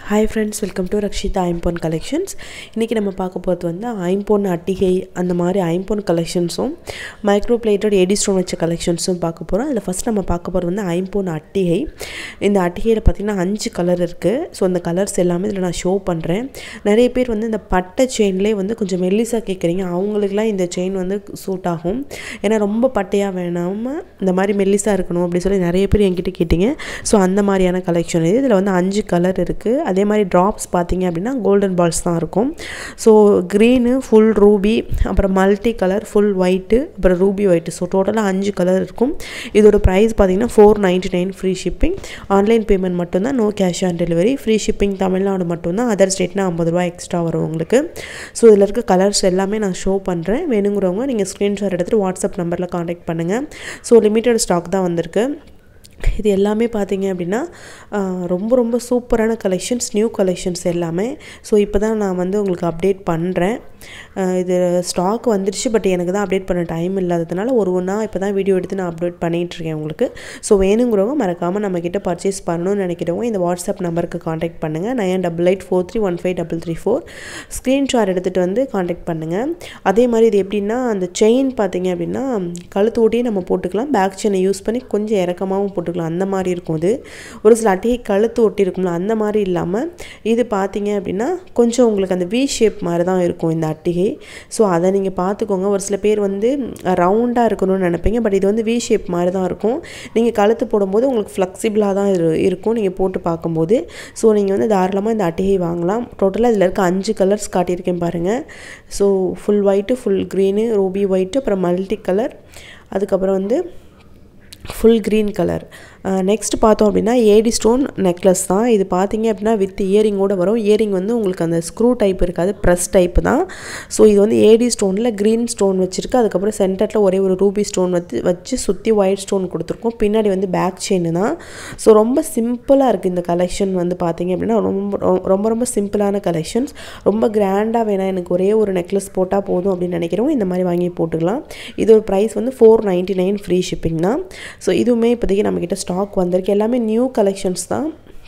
hi friends welcome to Rakshita ஐம்பொன் collections இன்றைக்கி நம்ம பார்க்க போகிறது வந்து ஐம்பொன் அட்டிகை அந்த மாதிரி ஐம்பொன் கலெக்ஷன்ஸும் மைக்ரோ பிளேட்டட் எடி ஸ்டோன் வச்ச கலெக்ஷன்ஸும் பார்க்க போகிறோம் அதில் ஃபஸ்ட் நம்ம பார்க்க போகிறது வந்து ஐம்பொன் அட்டிகை இந்த அட்டிகையில் பார்த்திங்கன்னா அஞ்சு கலர் இருக்குது ஸோ அந்த கலர்ஸ் எல்லாமே இதில் நான் ஷோ பண்ணுறேன் நிறைய பேர் வந்து இந்த பட்டை செயின்லேயே வந்து கொஞ்சம் மெல்லிஸாக கேட்குறீங்க அவங்களுக்குலாம் இந்த செயின் வந்து சூட் ஆகும் ஏன்னா ரொம்ப பட்டையாக வேணாமல் இந்த மாதிரி மெல்லிஸாக இருக்கணும் அப்படி சொல்லி நிறைய பேர் என்கிட்ட கேட்டிங்க ஸோ அந்த மாதிரியான கலெக்ஷன் இது இதில் வந்து அஞ்சு கலர் இருக்குது அதே மாதிரி ட்ராப்ஸ் பார்த்தீங்க அப்படின்னா கோல்டன் பால்ஸ் தான் இருக்கும் ஸோ க்ரீனு ஃபுல் ரூபி அப்புறம் மல்டி கலர் ஃபுல் ஒயிட்டு அப்புறம் ரூபி ஒயிட்டு ஸோ டோட்டலாக அஞ்சு கலர் இருக்கும் இதோட ப்ரைஸ் பார்த்தீங்கன்னா four ninety nine free shipping online payment மட்டும்தான் no cash on delivery free shipping Tamil Nadu மட்டும்தான் அதர் ஸ்டேட்னா ஐம்பது ரூபா எக்ஸ்ட்ரா வரும் உங்களுக்கு ஸோ இதில் இருக்க கலர்ஸ் எல்லாமே நான் ஷோ பண்ணுறேன் வேணுங்கிறவங்க நீங்கள் ஸ்க்ரீன்ஷாட் எடுத்துகிட்டு வாட்ஸ்அப் நம்பரில் காண்டாக்ட் பண்ணுங்கள் ஸோ லிமிட்டட் ஸ்டாக் தான் வந்திருக்கு இது எல்லாமே பார்த்தீங்க அப்படின்னா ரொம்ப ரொம்ப சூப்பரான கலெக்ஷன்ஸ் நியூ கலெக்ஷன்ஸ் எல்லாமே ஸோ இப்போ தான் நான் வந்து உங்களுக்கு அப்டேட் பண்ணுறேன் இது ஸ்டாக் வந்துடுச்சு பட் எனக்கு தான் அப்டேட் பண்ண டைம் இல்லாததுனால ஒரு ஒன்றா இப்போ தான் வீடியோ எடுத்து நான் அப்டேட் பண்ணிகிட்ருக்கேன் உங்களுக்கு ஸோ வேணுங்கிறவங்க மறக்காமல் நம்மக்கிட்ட பர்ச்சேஸ் பண்ணணும்னு நினைக்கிறவங்க இந்த வாட்ஸ்அப் நம்பருக்கு காண்டாக்ட் பண்ணுங்கள் nine double eight four three one five double three four screenshot எடுத்துகிட்டு வந்து காண்டாக்ட் பண்ணுங்கள் அதே மாதிரி இது எப்படின்னா அந்த செயின் பார்த்தீங்க அப்படின்னா கழுத்து ஓட்டியே நம்ம போட்டுக்கலாம் பேக் செயினை யூஸ் பண்ணி கொஞ்சம் இறக்கமாகவும் போட்டுக்கலாம் அந்த மாதிரி இருக்கும் இது ஒரு சில அட்டையை கழுத்து ஒட்டி இருக்கும்ல அந்த மாதிரி இல்லாமல் இது பார்த்தீங்க அப்படின்னா கொஞ்சம் உங்களுக்கு அந்த வி ஷேப் மாதிரி தான் இருக்கும் இந்த அட்டிகை ஸோ அதை நீங்கள் பார்த்துக்கோங்க ஒரு சில பேர் வந்து ரவுண்டாக இருக்கணும்னு நினைப்பீங்க பட் இது வந்து வி ஷேப் மாதிரி தான் இருக்கும் நீங்கள் கழுத்து போடும்போது உங்களுக்கு ஃப்ளெக்சிபிளாக தான் இருக்கும் நீங்கள் போட்டு பார்க்கும்போது ஸோ நீங்கள் வந்து தாராளமாக இந்த அட்டிகை வாங்கலாம் டோட்டலாக இதில் இருக்க அஞ்சு கலர்ஸ் காட்டியிருக்கேன் பாருங்கள் so full white full green ruby white அப்புறம் மல்டி கலர் அதுக்கப்புறம் வந்து ஃபுல் க்ரீன் கலர் நெக்ஸ்ட் பார்த்தோம் அப்படின்னா ஏடி ஸ்டோன் நெக்லஸ் தான் இது பார்த்தீங்க அப்படின்னா வித் இயரிங்கோடு வரும் இயரிங் வந்து உங்களுக்கு அந்த ஸ்க்ரூ டைப் இருக்காது ப்ரெஸ் டைப் தான் ஸோ இது வந்து ஏடி ஸ்டோனில் க்ரீன் ஸ்டோன் வச்சுருக்கு அதுக்கப்புறம் சென்டரில் ஒரே ஒரு ரூபி ஸ்டோன் வச்சு வச்சு சுற்றி ஒயிட் ஸ்டோன் கொடுத்துருக்கோம் பின்னாடி வந்து பேக் செயின் தான் ஸோ ரொம்ப சிம்பிளாக இருக்குது இந்த கலெக்ஷன் வந்து பார்த்தீங்க அப்படின்னா ரொம்ப ரொம்ப ரொம்ப சிம்பிளான கலெக்ஷன்ஸ் ரொம்ப கிராண்டாக வேணாம் எனக்கு ஒரே ஒரு நெக்லஸ் போட்டால் போதும் அப்படின்னு நினைக்கிறவங்க இந்த மாதிரி வாங்கி போட்டுக்கலாம் இதோட ப்ரைஸ் வந்து four ninety nine free shipping தான் ஸோ இதுவுமே இப்போதைக்கு நம்மக்கிட்ட ஸ்டாக் வந்திருக்கு எல்லாமே நியூ கலெக்ஷன்ஸ் தான்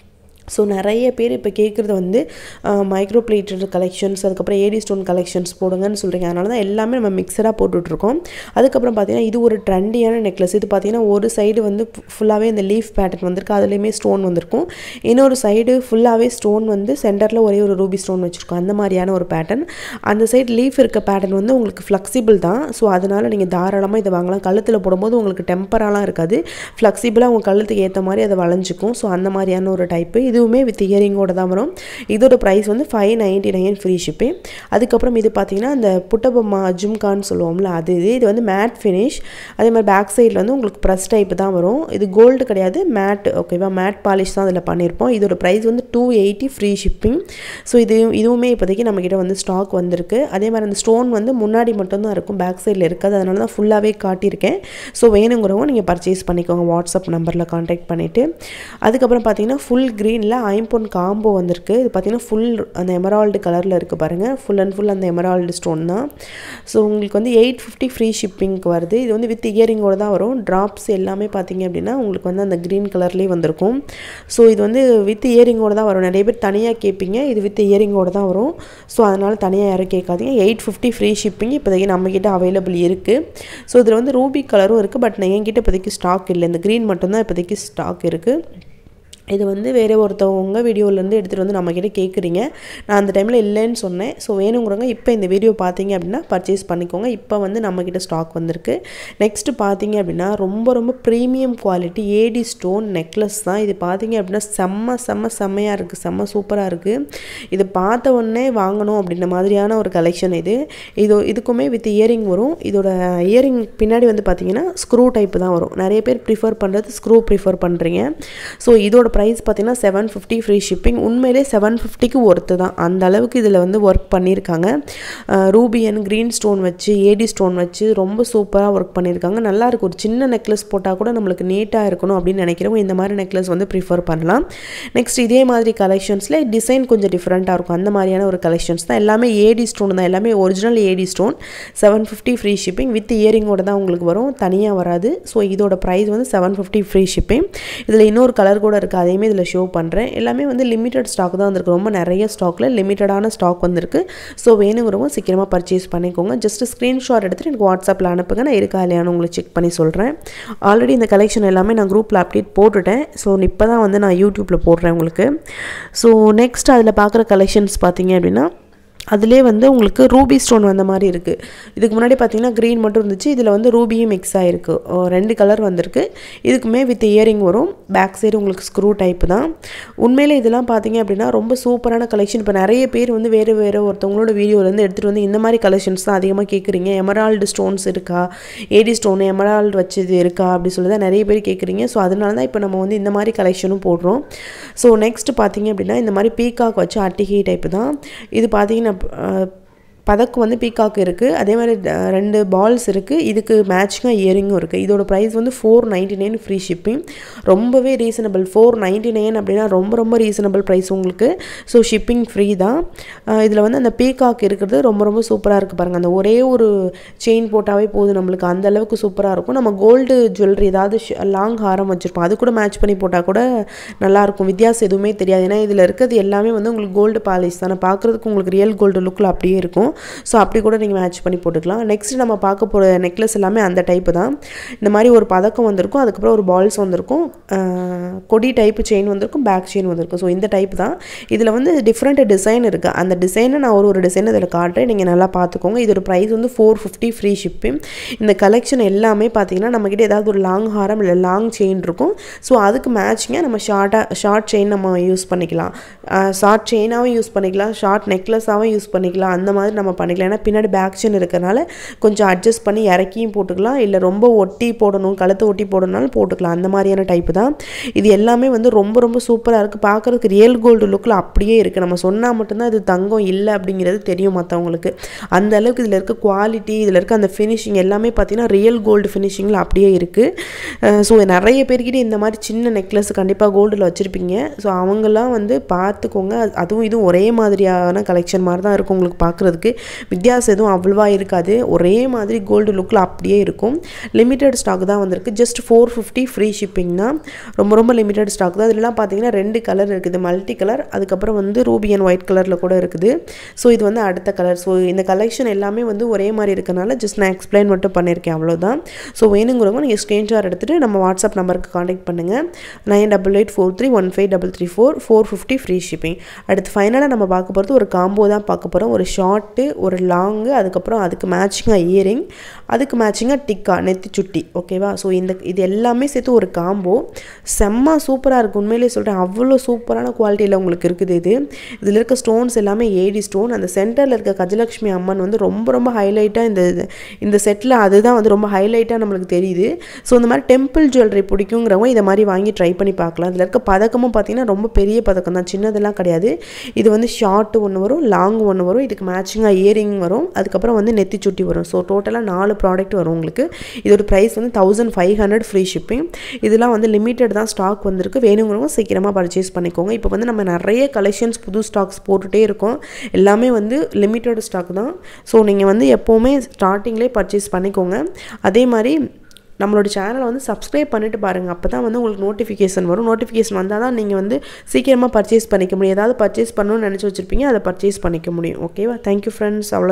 ஸோ நிறைய பேர் இப்போ கேட்குறது வந்து மைக்ரோ பிளேட்டட் கலெக்ஷன்ஸ் அதுக்கப்புறம் ஏடி ஸ்டோன் கலெக்ஷன்ஸ் போடுங்கன்னு சொல்கிறீங்க அதனால தான் எல்லாமே நம்ம மிக்சராக போட்டுட்ருக்கோம் அதுக்கப்புறம் பார்த்தீங்கன்னா இது ஒரு ட்ரெண்டியான நெக்லஸ் இது பார்த்தீங்கன்னா ஒரு சைடு வந்து ஃபுல்லாகவே இந்த லீஃப் பேட்டர்ன் வந்திருக்கு அதுலேயுமே ஸ்டோன் வந்திருக்கும் இன்னொரு சைடு ஃபுல்லாகவே ஸ்டோன் வந்து சென்டரில் ஒரே ஒரு ரூபி ஸ்டோன் வச்சுருக்கோம் அந்த மாதிரியான ஒரு பேட்டர்ன் அந்த சைடு லீஃப் இருக்க பேட்டர்ன் வந்து உங்களுக்கு ஃப்ளெக்சிபிள் தான் ஸோ அதனால் நீங்கள் தாராளமாக இதை வாங்கலாம் கழுத்தில் போடும்போது உங்களுக்கு டெம்பராலாம் இருக்காது ஃப்ளெக்சிபிளாக உங்கள் கழுத்துக்கு ஏற்ற மாதிரி அதை வளைஞ்சிக்கும் ஸோ அந்த மாதிரியான ஒரு டைப்பு இதுவுமே வித் இயரிங்கோட தான் வரும் இதோட ப்ரைஸ் வந்து ஃபைவ் நைன்ட்டி நைன் ஃப்ரீ ஷிப்பே அதுக்கப்புறம் இது பார்த்தீங்கன்னா அந்த புட்டபொம்மா ஜும்கான்னு சொல்லுவோம்ல அது இது இது வந்து மேட் ஃபினிஷ் அதே மாதிரி பேக் சைடில் வந்து உங்களுக்கு ப்ரெஸ் டைப் தான் வரும் இது கோல்டு கிடையாது மேட் ஓகேவா மேட் பாலிஷ் தான் அதில் பண்ணியிருப்போம் இதோட ப்ரைஸ் வந்து two eighty free shipping so இது இதுவுமே இப்போதைக்கு நம்மக்கிட்ட வந்து ஸ்டாக் வந்திருக்கு அதே மாதிரி அந்த ஸ்டோன் வந்து முன்னாடி மட்டும்தான் இருக்கும் பேக் சைடில் இருக்காது அதனால தான் ஃபுல்லாகவே காட்டியிருக்கேன் ஸோ வேணுங்கிறவங்க நீங்கள் பர்ச்சேஸ் பண்ணிக்கோங்க வாட்ஸ்அப் நம்பரில் காண்டாக்ட் பண்ணிவிட்டு அதுக்கப்புறம் பார்த்தீங்கன்னா ஃபுல் க்ரீனில் ஐம்பொன் காம்போ வந்திருக்கு இது பார்த்திங்கன்னா ஃபுல் அந்த எமரால்டு கலரில் இருக்குது பாருங்கள் ஃபுல் அண்ட் ஃபுல் அந்த எமரால்டு ஸ்டோன் தான் ஸோ உங்களுக்கு வந்து எயிட் ஃபிஃப்டி ஃப்ரீ ஷிப்பிங்க்கு வருது இது வந்து வித் இயரிங்கோடு தான் வரும் ட்ராப்ஸ் எல்லாமே பார்த்தீங்க அப்படின்னா உங்களுக்கு வந்து அந்த க்ரீன் கலர்லேயே வந்திருக்கும் ஸோ இது வந்து வித் இயரிங்கோடு தான் வரும் நிறைய பேர் தனியாக கேட்பீங்க இது வித் இயரிங்கோடு தான் வரும் ஸோ அதனால் தனியாக யாரும் கேட்காதீங்க எயிட் ஃபிஃப்டி ஃப்ரீ ஷிப்பிங் இப்போதைக்கு நம்மக்கிட்ட அவைலபிள் இருக்குது ஸோ இதில் வந்து ரூபி கலரும் இருக்குது பட் நான் என்கிட்ட இப்போதைக்கு ஸ்டாக் இல்லை இந்த க்ரீன் மட்டும்தான் இப்போதைக்கு ஸ்டாக் இருக்குது இது வந்து வேறு ஒருத்தவங்க வீடியோலேருந்து எடுத்துகிட்டு வந்து நம்மக்கிட்ட கேட்குறீங்க நான் அந்த டைமில் இல்லைன்னு சொன்னேன் ஸோ வேணுங்கிறவங்க இப்போ இந்த வீடியோ பார்த்தீங்க அப்படின்னா பர்ச்சேஸ் பண்ணிக்கோங்க இப்போ வந்து நம்மக்கிட்ட ஸ்டாக் வந்திருக்கு நெக்ஸ்ட்டு பார்த்தீங்க அப்படின்னா ரொம்ப ரொம்ப premium quality AD stone necklace தான் இது பார்த்தீங்க அப்படின்னா செம்ம செம்ம செம்மையாக இருக்குது செம்ம சூப்பராக இருக்குது இது பார்த்த உடனே வாங்கணும் அப்படின்ற மாதிரியான ஒரு கலெக்ஷன் இது இது இதுக்குமே வித் இயரிங் வரும் இதோட இயரிங் பின்னாடி வந்து பார்த்தீங்கன்னா ஸ்க்ரூ டைப் தான் வரும் நிறைய பேர் ப்ரிஃபர் பண்ணுறது ஸ்க்ரூ ப்ரிஃபர் பண்ணுறீங்க ஸோ இதோட ப்ரைஸ் பார்த்தீங்கன்னா செவன் ஃபிஃப்டி ஃப்ரீ ஷிப்பிங் உண்மையிலே செவன் ஃபிஃப்டிக்கு ஒர்த்து தான் அந்த அளவுக்கு இதில் வந்து ஒர்க் பண்ணியிருக்காங்க ரூபியன் க்ரீன் ஸ்டோன் வச்சு ஏடி ஸ்டோன் வச்சு ரொம்ப சூப்பராக ஒர்க் பண்ணியிருக்காங்க நல்லாயிருக்கு ஒரு சின்ன நெக்லஸ் போட்டால் கூட நம்மளுக்கு நீட்டாக இருக்கணும் அப்படின்னு நினைக்கிறவங்க இந்த மாதிரி நெக்லஸ் வந்து ப்ரிஃபர் பண்ணலாம் நெக்ஸ்ட் இதே மாதிரி கலெக்ஷன்ஸில் டிசைன் கொஞ்சம் டிஃப்ரெண்ட்டாக இருக்கும் அந்த மாதிரியான ஒரு கலெக்ஷன்ஸ் தான் எல்லாமே ஏடி ஸ்டோன் தான் எல்லாமே original AD stone seven fifty free shipping with இயரிங்கோட தான் உங்களுக்கு வரும் தனியாக வராது ஸோ இதோட ப்ரைஸ் வந்து செவன் ஃபிஃப்டி ஃப்ரீ ஷிப்பிங் இதில் இன்னொரு கலர் கூட இருக்குது அதையுமே இதில் ஷோ பண்ணுறேன் எல்லாமே வந்து லிமிட்டட் ஸ்டாக் தான் வந்திருக்கு ரொம்ப நிறைய ஸ்டாக்கில் லிமிட்டடான ஸ்டாக் வந்திருக்கு ஸோ வேணுங்கிறவங்க சீக்கிரமாக பர்ச்சேஸ் பண்ணிக்கோங்க ஜஸ்ட் ஸ்க்ரீன்ஷாட் எடுத்துகிட்டு எனக்கு வாட்ஸ்அப்பில் அனுப்புங்க நான் இருக்கா இல்லையான்னு உங்களுக்கு செக் பண்ணி சொல்கிறேன் ஆல்ரெடி இந்த கலெக்ஷன் எல்லாமே நான் குரூப்பில் அப்டேட் போட்டுட்டேன் ஸோ இப்போ தான் வந்து நான் யூடியூப்பில் போடுறேன் உங்களுக்கு ஸோ நெக்ஸ்ட் அதில் பார்க்குற கலெக்ஷன்ஸ் பார்த்தீங்க அப்படின்னா அதிலே வந்து உங்களுக்கு ரூபி ஸ்டோன் வந்த மாதிரி இருக்குது இதுக்கு முன்னாடி பார்த்தீங்கன்னா க்ரீன் மட்டும் இருந்துச்சு இதில் வந்து ரூபியும் மிக்ஸ் ஆகிருக்கு ரெண்டு கலர் வந்திருக்கு இதுக்குமே வித் இயரிங் வரும் பேக் சைடு உங்களுக்கு ஸ்க்ரூ டைப் தான் உண்மையிலே இதெல்லாம் பார்த்தீங்க அப்படின்னா ரொம்ப சூப்பரான கலெக்ஷன் இப்போ நிறைய பேர் வந்து வேறு வேறு ஒருத்தவங்களோட வீடியோலேருந்து எடுத்துகிட்டு வந்து இந்த மாதிரி கலெக்ஷன்ஸ் தான் அதிகமாக கேட்குறீங்க எமரால்டு ஸ்டோன்ஸ் இருக்கா ஏடி ஸ்டோன் எமரால்டு வச்சது இருக்கா அப்படி சொல்லி தான் நிறைய பேர் கேட்குறீங்க ஸோ அதனால தான் இப்போ நம்ம வந்து இந்த மாதிரி கலெக்ஷனும் போடுறோம் ஸோ நெக்ஸ்ட் பார்த்தீங்க அப்படின்னா இந்த மாதிரி பீகாக் வச்சு அட்டிகை டைப்பு தான் இது பார்த்தீங்கன்னா பதக்கு வந்து பீகாக் இருக்குது அதே மாதிரி ரெண்டு பால்ஸ் இருக்குது இதுக்கு மேட்சிங்காக இயரிங்கும் இருக்குது இதோட ப்ரைஸ் வந்து four ninety nine free shipping ரொம்பவே ரீசனபிள் ஃபோர் நைன்ட்டி நைன் அப்படின்னா ரொம்ப ரொம்ப ரீசனபிள் ப்ரைஸ் உங்களுக்கு ஸோ ஷிப்பிங் ஃப்ரீ தான் இதில் வந்து அந்த பீகாக் இருக்கிறது ரொம்ப ரொம்ப சூப்பராக இருக்குது பாருங்கள் அந்த ஒரே ஒரு செயின் போட்டாவே போதும் நம்மளுக்கு அந்த அளவுக்கு சூப்பராக இருக்கும் நம்ம கோல்டு ஜுவல்லரி ஏதாவது லாங் ஹாரம் வச்சுருப்போம் அது கூட மேட்ச் பண்ணி போட்டால் கூட நல்லாயிருக்கும் வித்தியாசம் எதுவுமே தெரியாது ஏன்னா இதில் இருக்கிறது எல்லாமே வந்து உங்களுக்கு கோல்டு பாலிஷ் தானே பார்க்குறதுக்கு உங்களுக்கு ரியல் கோல்டு லுக்கில் அப்படியே இருக்கும் ஸோ அப்படி கூட நீங்கள் மேட்ச் பண்ணி போட்டுக்கலாம் நெக்ஸ்ட் நம்ம பார்க்க போகிற நெக்லஸ் எல்லாமே அந்த டைப்பு தான் இந்த மாதிரி ஒரு பதக்கம் வந்திருக்கும் அதுக்கப்புறம் ஒரு பால்ஸ் வந்திருக்கும் கொடி டைப்பு செயின் வந்திருக்கும் பேக் செயின் வந்திருக்கும் ஸோ இந்த டைப் தான் இதில் வந்து டிஃப்ரெண்ட் டிசைன் இருக்குது அந்த டிசைனை நான் ஒரு ஒரு டிசைன் இதில் காட்டுறேன் நீங்கள் நல்லா பார்த்துக்கோங்க இதோட ப்ரைஸ் வந்து ஃபோர் ஃபிஃப்டி ஃப்ரீ ஷிப்பிங் இந்த கலெக்ஷன் எல்லாமே பார்த்தீங்கன்னா நம்மக்கிட்ட ஏதாவது ஒரு லாங் ஹாரம் இல்லை லாங் செயின் இருக்கும் ஸோ அதுக்கு மேட்சிங்காக நம்ம ஷார்ட்டாக ஷார்ட் செயின் நம்ம யூஸ் பண்ணிக்கலாம் ஷார்ட் செயினாகவும் யூஸ் பண்ணிக்கலாம் ஷார்ட் நெக்லஸாகவும் யூஸ் பண்ணிக்கலாம் அந்த மாதிரி நம்ம பண்ணிக்கலாம் ஏன்னா பின்னாடி பேக் செயின் இருக்கிறனால கொஞ்சம் அட்ஜஸ்ட் பண்ணி இறக்கியும் போட்டுக்கலாம் இல்லை ரொம்ப ஒட்டி போடணும் கழுத்தை ஒட்டி போடணும்னாலும் போட்டுக்கலாம் அந்த மாதிரியான டைப்பு தான் இது எல்லாமே வந்து ரொம்ப ரொம்ப சூப்பராக இருக்குது பார்க்குறதுக்கு ரியல் கோல்டு லுக்கில் அப்படியே இருக்குது நம்ம சொன்னால் மட்டும்தான் இது தங்கம் இல்லை அப்படிங்கிறது தெரியும் மற்றவங்களுக்கு அந்த அளவுக்கு இதில் இருக்க குவாலிட்டி இதில் இருக்க அந்த ஃபினிஷிங் எல்லாமே பார்த்தீங்கன்னா ரியல் கோல்டு ஃபினிஷிங்கில் அப்படியே இருக்குது ஸோ நிறைய பேர்கிட்ட இந்த மாதிரி சின்ன நெக்லஸ் கண்டிப்பாக கோல்டில் வச்சுருப்பீங்க ஸோ அவங்கெல்லாம் வந்து பார்த்துக்கோங்க அதுவும் இதுவும் ஒரே மாதிரியான கலெக்ஷன் மாதிரி தான் இருக்கும் உங்களுக்கு பார்க்குறதுக்கு வித்தியாசம் எதுவும் அவ்வளோவா இருக்காது ஒரே மாதிரி கோல்டு லுக்கில் அப்படியே இருக்கும் லிமிட்டட் ஸ்டாக் தான் வந்திருக்கு just four fifty free shipping தான் ரொம்ப ரொம்ப லிமிட்டட் ஸ்டாக் தான் இதெல்லாம் பார்த்தீங்கன்னா ரெண்டு கலர் இருக்குது மல்டி கலர் அதுக்கப்புறம் வந்து ரூபி அண்ட் ஒயிட் கலரில் கூட இருக்குது ஸோ இது வந்து அடுத்த கலர் ஸோ இந்த கலெக்ஷன் எல்லாமே வந்து ஒரே மாதிரி இருக்கனால ஜஸ்ட் நான் எக்ஸ்பிளைன் மட்டும் பண்ணியிருக்கேன் அவ்வளோதான் ஸோ வேணுங்கிறவங்க நீங்கள் ஸ்க்ரீன்ஷாட் எடுத்துகிட்டு நம்ம வாட்ஸ்அப் நம்பருக்கு காண்டாக்ட் பண்ணுங்கள் nine double eight four three one five double three four four fifty free shipping அடுத்து ஃபைனலாக நம்ம பார்க்க போகிறது ஒரு காம்போ தான் பார்க்க போகிறோம் ஒரு ஷார்ட்டு ஒரு லாங்கு அதுக்கப்புறம் அதுக்கு மேட்சிங்காக இயரிங் அதுக்கு மேட்சிங்காக டிக்கா நெத்தி சுட்டி ஓகேவா ஸோ இந்த இது எல்லாமே சேர்த்து ஒரு காம்போ செம்ம சூப்பராக இருக்குது உண்மையிலே சொல்கிறேன் அவ்வளோ சூப்பரான குவாலிட்டியில் உங்களுக்கு இருக்குது இது இதில் இருக்க ஸ்டோன்ஸ் எல்லாமே ஏடி ஸ்டோன் அந்த சென்டரில் இருக்க கஜலட்சுமி அம்மன் வந்து ரொம்ப ரொம்ப ஹைலைட்டாக இந்த இந்த செட்டில் அதுதான் வந்து ரொம்ப ஹைலைட்டாக நம்மளுக்கு தெரியுது ஸோ இந்த மாதிரி டெம்பிள் ஜுவல்லரி பிடிக்குங்கிறவங்க இதை மாதிரி வாங்கி ட்ரை பண்ணி பார்க்கலாம் இதில் இருக்க பதக்கமும் பார்த்தீங்கன்னா ரொம்ப பெரிய பதக்கம் தான் சின்னதெல்லாம் கிடையாது இது வந்து ஷார்ட் ஒன்று வரும் லாங் ஒன்று வரும் இதுக்கு மேட்சிங்காக இயரிங் வரும் அதுக்கப்புறம் வந்து நெத்தி சுட்டி வரும் ஸோ டோட்டலாக நாலு ப்ராடக்ட் வரும் உங்களுக்கு இதோட ப்ரைஸ் வந்து thousand five hundred free shipping இதெல்லாம் வந்து லிமிட்டட் தான் ஸ்டாக் வந்திருக்கு வேணுங்கிறவங்க சீக்கிரமாக பர்ச்சேஸ் பண்ணிக்கோங்க இப்போ வந்து நம்ம நிறைய கலெக்ஷன்ஸ் புது ஸ்டாக்ஸ் போட்டுகிட்டே இருக்கோம் எல்லாமே வந்து லிமிட்டட் ஸ்டாக் தான் ஸோ நீங்கள் வந்து எப்போவுமே ஸ்டார்டிங்லேயே பர்ச்சேஸ் பண்ணிக்கோங்க அதே மாதிரி நம்மளோட சேனலை வந்து சப்ஸ்கிரைப் பண்ணிட்டு பாருங்கள் அப்போ தான் வந்து உங்களுக்கு நோட்டிஃபிகேஷன் வரும் நோட்டிஃபிகேஷன் வந்தால் தான் நீங்கள் வந்து சீக்கிரமாக பர்ச்சேஸ் பண்ணிக்க முடியும் ஏதாவது பர்ச்சேஸ் பண்ணணும்னு நினச்சி வச்சுருப்பீங்க அதை பர்ச்சேஸ் பண்ணிக்க முடியும் ஓகேவா தேங்க்யூ ஃப்ரெண்ட்ஸ் அவ்வளோ